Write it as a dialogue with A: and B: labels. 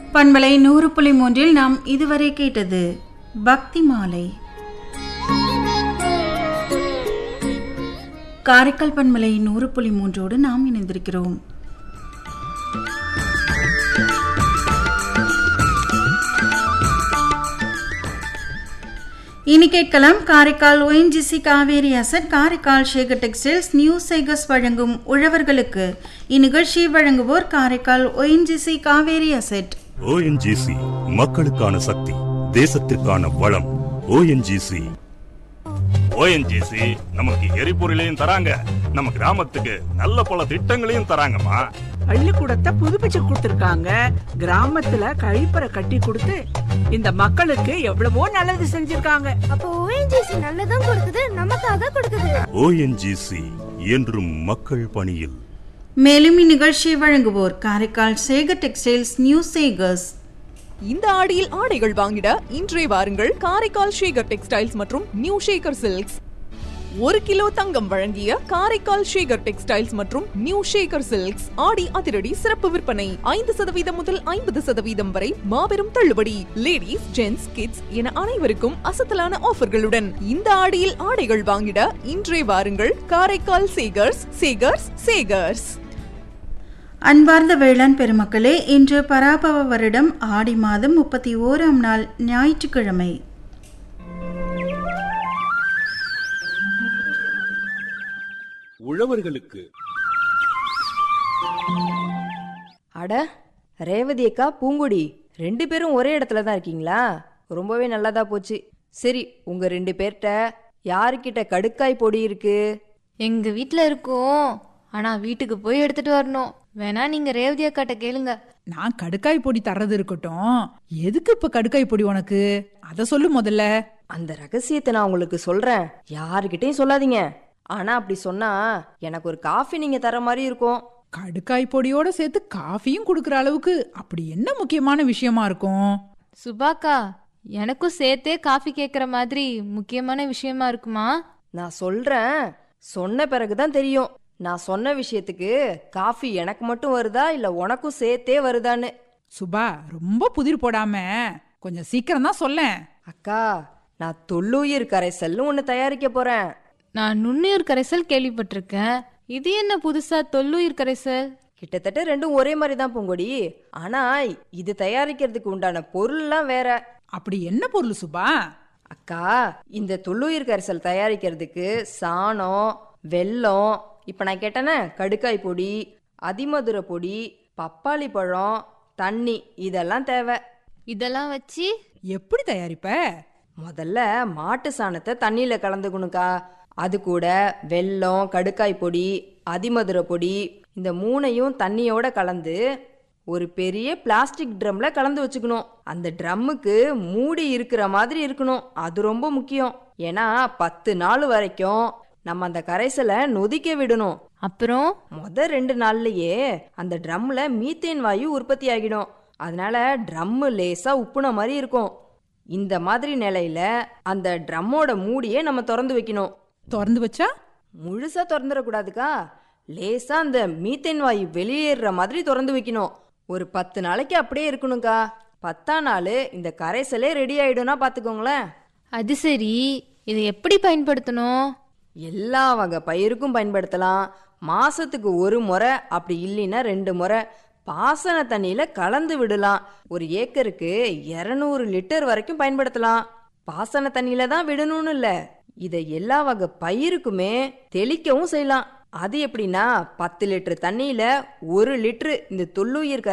A: பண்பலை நூறு புள்ளி மூன்றில் நாம் இதுவரை கேட்டது பக்தி மாலை காரைக்கால் பண்பலை நூறு புள்ளி மூன்றோடு நாம் இணைந்திருக்கிறோம் இனி கேட்கலாம் Karaikal ONGC Cauvery asset Karaikal Sekar textiles new Sekars வழங்கும் உழவர்களுக்கு இந்நிகழ்ச்சியை வழங்குவோர் Karaikal ONGC Cauvery asset
B: ONGC மக்களுக்கான சக்தி தேசத்திற்கான வளம் ஓஎன்ஜிசி ஓஎன்ஜிசி நமக்கு எரிபொருளையும் தராங்க நம்ம கிராமத்துக்கு நல்ல பல திட்டங்களையும் தராங்கம்மா
C: பள்ளிக்கூடத்தை புதுப்பிச்சு கொடுத்திருக்காங்க கிராமத்துல கழிப்பறை கட்டி கொடுத்து இந்த மக்களுக்கு எவ்வளவோ நல்லது செஞ்சிருக்காங்க
D: அப்போ ஓஎன்ஜிசி நல்லதும் கொடுக்குது நமக்காக கொடுக்குது
B: ஓஎன்ஜிசி என்றும் மக்கள் பணியில்
A: மேலும் இந்நிகழ்ச்சியை வழங்குவோர் காரைக்கால் சேகர் டெக்ஸ்டைல்ஸ் நியூ சேகர்ஸ்
E: இந்த ஆடியில் ஆடைகள் வாங்கிட இன்றே வாருங்கள் காரைக்கால் ஷேகர் டெக்ஸ்டைல்ஸ் மற்றும் நியூ ஷேகர் சில்க்ஸ் ஒரு கிலோ தங்கம் வழங்கிய காரைக்கால் ஷேகர் டெக்ஸ்டைல்ஸ் மற்றும் நியூ ஷேகர் சில்க்ஸ் ஆடி அதிரடி சிறப்பு விற்பனை ஐந்து சதவீதம் முதல் ஐம்பது சதவீதம் வரை மாபெரும் தள்ளுபடி லேடிஸ் ஜென்ட்ஸ் கிட்ஸ் என அனைவருக்கும் அசத்தலான ஆஃபர்களுடன் இந்த ஆடியில் ஆடைகள் வாங்கிட இன்றே வாருங்கள் காரைக்கால் சேகர்ஸ் சேகர்ஸ் சேகர்ஸ்
A: அன்பார்ந்த வேளாண் பெருமக்களே இன்று பராபவ வருடம் ஆடி மாதம் முப்பத்தி ஓராம் நாள் ஞாயிற்றுக்கிழமை
F: உழவர்களுக்கு
G: அட ரேவதி அக்கா பூங்குடி ரெண்டு பேரும் ஒரே இடத்துல தான் இருக்கீங்களா ரொம்பவே நல்லதா போச்சு சரி உங்க ரெண்டு பேர்கிட்ட யாருக்கிட்ட கடுக்காய் பொடி இருக்கு
H: எங்க வீட்ல இருக்கோம் ஆனா வீட்டுக்கு போய் எடுத்துட்டு வரணும் வேணா நீங்க ரேவதி அக்காட்ட கேளுங்க
I: நான் கடுக்காய் பொடி தர்றது இருக்கட்டும் எதுக்கு இப்ப கடுக்காய் பொடி உனக்கு அத சொல்லு முதல்ல
G: அந்த ரகசியத்தை நான் உங்களுக்கு சொல்றேன் யாருக்கிட்டையும் சொல்லாதீங்க ஆனா அப்படி சொன்னா எனக்கு ஒரு காஃபி நீங்க தர மாதிரி இருக்கும்
I: கடுக்காய் பொடியோட சேர்த்து காஃபியும் கொடுக்கற அளவுக்கு அப்படி என்ன முக்கியமான விஷயமா இருக்கும்
H: சுபாக்கா எனக்கும் சேர்த்தே காஃபி கேக்குற மாதிரி முக்கியமான விஷயமா இருக்குமா
G: நான் சொல்றேன் சொன்ன பிறகுதான் தெரியும் நான் சொன்ன விஷயத்துக்கு காஃபி எனக்கு மட்டும் வருதா இல்ல உனக்கும் சேர்த்தே வருதான்னு
I: சுபா ரொம்ப புதிர் போடாம கொஞ்சம் சீக்கிரம் தான் சொல்லேன்
G: அக்கா நான் தொல்லுயிர் கரைசல்னு ஒன்னு தயாரிக்க போறேன்
H: நான் நுண்ணுயிர் கரைசல் கேள்விப்பட்டிருக்கேன் இது என்ன புதுசா தொல்லுயிர் கரைசல்
G: கிட்டத்தட்ட ரெண்டும் ஒரே மாதிரி தான் பூங்கொடி ஆனா இது தயாரிக்கிறதுக்கு உண்டான பொருள்லாம் வேற
I: அப்படி என்ன பொருள் சுபா
G: அக்கா இந்த தொல்லுயிர் கரைசல் தயாரிக்கிறதுக்கு சாணம் வெல்லம் இப்ப நான் கேட்டேனே கடுக்காய் பொடி அதிமதுர பொடி பப்பாளி பழம் தண்ணி இதெல்லாம் தேவை
H: இதெல்லாம் வச்சு
I: எப்படி தயாரிப்ப
G: முதல்ல மாட்டு சாணத்தை தண்ணியில கலந்துக்கணுக்கா அது கூட வெல்லம் கடுக்காய் பொடி அதிமதுர பொடி இந்த மூணையும் தண்ணியோட கலந்து ஒரு பெரிய பிளாஸ்டிக் ட்ரம்ல கலந்து வச்சுக்கணும் அந்த ட்ரம்முக்கு மூடி இருக்கிற மாதிரி இருக்கணும் அது ரொம்ப முக்கியம் ஏன்னா பத்து நாள் வரைக்கும் நம்ம அந்த கரைசலை நொதிக்க விடணும்
H: அப்புறம்
G: முத ரெண்டு நாள்லயே அந்த ட்ரம்ல மீத்தேன் வாயு உற்பத்தி ஆகிடும் அதனால ட்ரம்மு லேசா உப்புன மாதிரி இருக்கும் இந்த மாதிரி நிலையில அந்த ட்ரம்மோட மூடியே நம்ம திறந்து வைக்கணும்
I: திறந்து வச்சா
G: முழுசா திறந்துடக்கூடாதுக்கா லேசா அந்த மீத்தேன் வாயு வெளியேறுற மாதிரி திறந்து வைக்கணும் ஒரு பத்து நாளைக்கு அப்படியே இருக்கணும்க்கா பத்தாம் நாள் இந்த கரைசலே ரெடி ஆயிடும்னா பாத்துக்கோங்களேன்
H: அது சரி இதை எப்படி பயன்படுத்தணும்
G: எல்லா வகை பயிருக்கும் பயன்படுத்தலாம் மாசத்துக்கு ஒரு முறை அப்படி இல்லைன்னா ரெண்டு முறை பாசன தண்ணியில கலந்து விடலாம் ஒரு ஏக்கருக்கு இரநூறு லிட்டர் வரைக்கும் பயன்படுத்தலாம் பாசன தண்ணியில தான் விடணும்னு இல்ல இதை எல்லா வகை பயிருக்குமே தெளிக்கவும் செய்யலாம் அது எப்படின்னா பத்து லிட்டர் தண்ணியில ஒரு லிட்டர் இந்த தொல்லுயிர் கரை